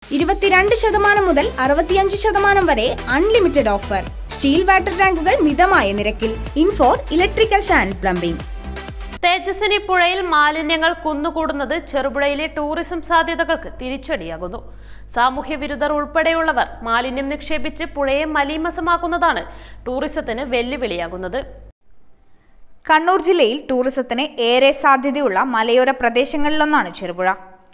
ഇരുപത്തിരണ്ട് ശതമാനം മുതൽ അറുപത്തിയഞ്ച് ശതമാനം വരെ അൺലിമിറ്റഡ് ഓഫർ സ്റ്റീൽ വാട്ടർ ടാങ്കുകൾ മിതമായ നിരക്കിൽ Infor electricals and plumbing Tejaswini പുഴയിൽ മാലിന്യങ്ങൾ കുന്നുകൂടുന്നത് ചെറുപുഴയിലെ ടൂറിസം സാധ്യതകൾക്ക് തിരിച്ചടിയാകുന്നു സാമൂഹ്യ വിരുദ്ധർ ഉൾപ്പെടെയുള്ളവർ മാലിന്യം നിക്ഷേപിച്ച് പുഴയെ മലീമസമാക്കുന്നതാണ് ടൂറിസത്തിന് വെല്ലുവിളിയാകുന്നത് കണ്ണൂർ ജില്ലയിൽ ടൂറിസത്തിന് ഏറെ സാധ്യതയുള്ള മലയോര പ്രദേശങ്ങളിലൊന്നാണ് ചെറുപുഴ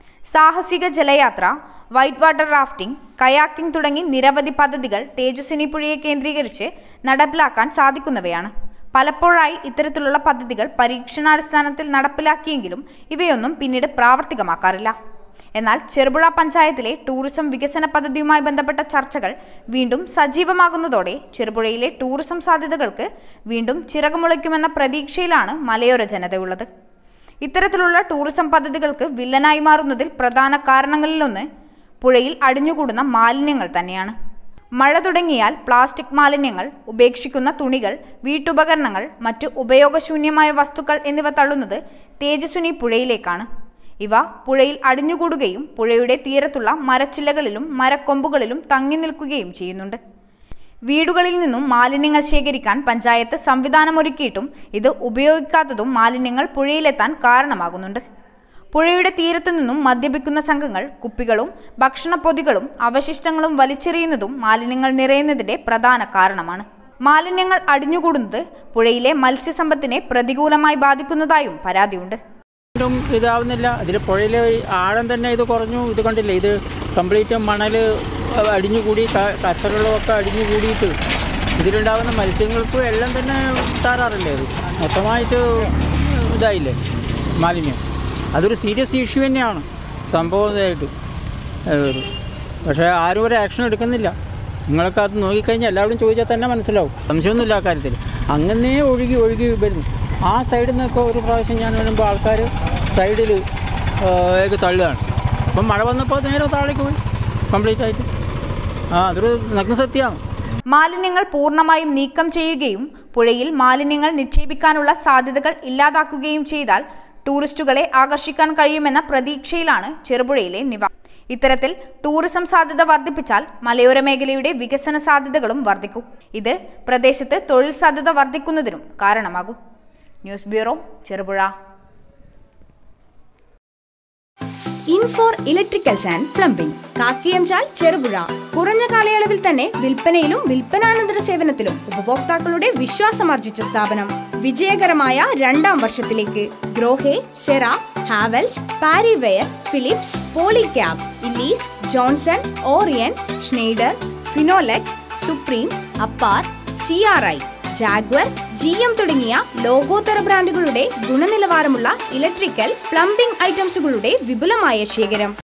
സാഹസിക ജലയാത്ര വൈറ്റ് വാട്ടർ റാഫ്റ്റിംഗ് കയാക്കിംഗ് തുടങ്ങി നിരവധി പദ്ധതികൾ തേജസ്വിനി പുഴയെ കേന്ദ്രീകരിച്ച് നടപ്പിലാക്കാൻ സാധിക്കുന്നവയാണ് പലപ്പോഴായി ഇത്തരത്തിലുള്ള പദ്ധതികൾ പരീക്ഷണാടിസ്ഥാനത്തിൽ നടപ്പിലാക്കിയെങ്കിലും ഇവയൊന്നും പിന്നീട് പ്രാവർത്തികമാക്കാറില്ല എന്നാൽ ചെറുപുഴ പഞ്ചായത്തിലെ ടൂറിസം വികസന പദ്ധതിയുമായി ബന്ധപ്പെട്ട ചർച്ചകൾ വീണ്ടും സജീവമാകുന്നതോടെ ചെറുപുഴയിലെ ടൂറിസം സാധ്യതകൾക്ക് വീണ്ടും ചിറകുമുളയ്ക്കുമെന്ന പ്രതീക്ഷയിലാണ് മലയോര ജനതയുള്ളത് ഇത്തരത്തിലുള്ള ടൂറിസം പദ്ധതികൾക്ക് വില്ലനായി മാറുന്നതിൽ പ്രധാന കാരണങ്ങളിലൊന്ന് പുഴയിൽ അടിഞ്ഞുകൂടുന്ന മാലിന്യങ്ങൾ തന്നെയാണ് മഴ തുടങ്ങിയാൽ പ്ലാസ്റ്റിക് മാലിന്യങ്ങൾ ഉപേക്ഷിക്കുന്ന തുണികൾ വീട്ടുപകരണങ്ങൾ മറ്റു ഉപയോഗശൂന്യമായ വസ്തുക്കൾ എന്നിവ തള്ളുന്നത് തേജസ്വിനി പുഴയിലേക്കാണ് ഇവ പുഴയിൽ അടിഞ്ഞുകൂടുകയും പുഴയുടെ തീരത്തുള്ള മരച്ചില്ലകളിലും മരക്കൊമ്പുകളിലും തങ്ങി നിൽക്കുകയും ചെയ്യുന്നുണ്ട് വീടുകളിൽ നിന്നും മാലിന്യങ്ങൾ ശേഖരിക്കാൻ പഞ്ചായത്ത് സംവിധാനമൊരുക്കിയിട്ടും ഇത് ഉപയോഗിക്കാത്തതും മാലിന്യങ്ങൾ പുഴയിലെത്താൻ കാരണമാകുന്നുണ്ട് പുഴയുടെ തീരത്തു നിന്നും മദ്യപിക്കുന്ന സംഘങ്ങൾ കുപ്പികളും ഭക്ഷണപ്പൊതികളും അവശിഷ്ടങ്ങളും വലിച്ചെറിയുന്നതും മാലിന്യങ്ങൾ നിറയുന്നതിന്റെ പ്രധാന കാരണമാണ് മാലിന്യങ്ങൾ അടിഞ്ഞുകൂടുന്നത് പുഴയിലെ മത്സ്യസമ്പത്തിനെ പ്രതികൂലമായി ബാധിക്കുന്നതായും പരാതിയുണ്ട് ഒട്ടും ഇതാവുന്നില്ല ഇതിൽ പുഴയിലെ ആഴം തന്നെ ഇത് കുറഞ്ഞു ഇത് കണ്ടില്ലേ ഇത് കംപ്ലീറ്റ് മണൽ അടിഞ്ഞുകൂടി ക- കച്ചറകളൊക്കെ അടിഞ്ഞു കൂടിയിട്ട് ഇതിലുണ്ടാകുന്ന മത്സ്യങ്ങൾക്കും എല്ലാം തന്നെ താറാറില്ലേ അത് മൊത്തമായിട്ട് ഇതായില്ലേ മാലിന്യം അതൊരു സീരിയസ് ഇഷ്യൂ തന്നെയാണ് സംഭവം ഇതായിട്ട് ഏഹ് പക്ഷേ ആരും ഒരു ആക്ഷൻ എടുക്കുന്നില്ല നിങ്ങളൊക്കെ അത് നോക്കിക്കഴിഞ്ഞാൽ എല്ലാവരും ചോദിച്ചാൽ തന്നെ മനസ്സിലാവും സംശയമൊന്നുമില്ല ആ കാര്യത്തിൽ അങ്ങനെ ഒഴുകി ഒഴുകി വരുന്നു ആ സൈഡിൽ നിന്നൊക്കെ ഒരു പ്രാവശ്യം ഞാൻ വരുമ്പോൾ ആൾക്കാർ സൈഡിൽ ഏക്ക് തള്ളുകയാണ് അപ്പം മഴ വന്നപ്പോൾ നേരെ താഴേക്ക് പോയി കംപ്ലീറ്റ് ആയിട്ട് ആ അതൊരു നഗ്ന സത്യമാണ് മാലിന്യങ്ങൾ പൂർണ്ണമായും നീക്കം ചെയ്യുകയും പുഴയിൽ മാലിന്യങ്ങൾ നിക്ഷേപിക്കാനുള്ള സാധ്യതകൾ ഇല്ലാതാക്കുകയും ചെയ്താൽ ടൂറിസ്റ്റുകളെ ആകർഷിക്കാൻ കഴിയുമെന്ന പ്രതീക്ഷയിലാണ് ചെറുപുഴയിലെ നിവ ഇത്തരത്തിൽ ടൂറിസം സാധ്യത വർദ്ധിപ്പിച്ചാൽ മലയോര മേഖലയുടെ വികസന സാധ്യതകളും വർദ്ധിക്കും ഇത് പ്രദേശത്ത് തൊഴിൽ സാധ്യത വർദ്ധിക്കുന്നതിനും കാരണമാകും news bureau Cherupuzha Infor electricals and plumbing Kakkiyamchal Cherupuzha കുറഞ്ഞ കാലയളവിൽ തന്നെ വിൽപ്പനയിലും വിൽപ്പനാനന്തര സേവനത്തിലും ഉപഭോക്താക്കളുടെ വിശ്വാസമാർജിച്ച സ്ഥാപനം വിജയകരമായ രണ്ടാം വർഷത്തിലേക്ക് ഗ്രോഹെ സെറ ഹാവൽസ് പാരിവെയർ ഫിലിപ്സ് പോളിക്യാബ് ഇല്ലീസ് Johnson Orient Schneider Finolex Supreme Apar C R I Jaquar G M തുടങ്ങിയ ലോകോത്തര ബ്രാൻഡുകളുടെ ഗുണനിലവാരമുള്ള ഇലക്ട്രിക്കൽ പ്ലംബിംഗ് ഐറ്റംസുകളുടെ വിപുലമായ ശേഖരം